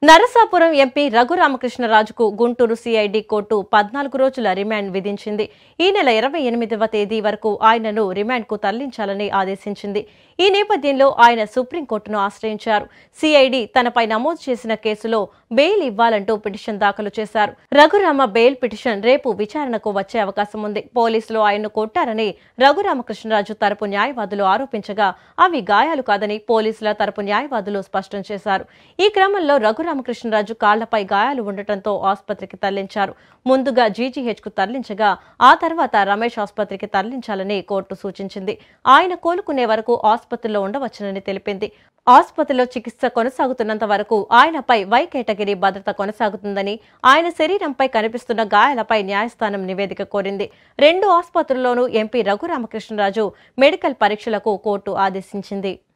Narasapuram MP రఘురామకృష్ణరాజుకు Guntur CID court పద్నాలుగు రోజుల రిమాండ్ విధించింది ఈ నెల ఇరవై ఎనిమిదవ తేదీ వరకు ఆయనను రిమాండ్కు తరలించాలని ఆదేశించింది ఈ నేపథ్యంలో ఆయన సుప్రీంకోర్టును ఆశ్రయించారు సిఐడి తనపై నమోదు చేసిన కేసులో బెయిల్ ఇవ్వాలంటూ పిటిషన్ దాఖలు చేశారు రఘురామ బెయిల్ పిటిషన్ రేపు విచారణకు వచ్చే అవకాశం ఉంది పోలీసులు ఆయన్ను కొట్టారని రఘురామకృష్ణరాజు తరపు న్యాయవాదులు ఆరోపించగా అవి గాయాలు కాదని పోలీసుల తరపు న్యాయవాదులు స్పష్టం చేశారు ఈ క్రమంలో రఘురామకృష్ణరాజు కాళ్లపై గాయాలు ఉండటంతో ఆసుపత్రికి తరలించారు ముందుగా జీజీహెచ్ కు తరలించగా ఆ తర్వాత రమేష్ ఆసుపత్రికి తరలించాలని కోర్టు సూచించింది ఆయన కోలుకునే వరకు ఆసుపత్రిలో ఉండవచ్చునని తెలిపింది ఆసుపత్రిలో చికిత్స కొనసాగుతున్నంత వరకు ఆయనపై వై కేటగిరీ భద్రత కొనసాగుతుందని ఆయన శరీరంపై కనిపిస్తున్న గాయాలపై న్యాయస్థానం నివేదిక కోరింది రెండు ఆసుపత్రుల్లోనూ ఎంపీ రఘురామకృష్ణరాజు మెడికల్ పరీక్షలకు కోర్టు ఆదేశించింది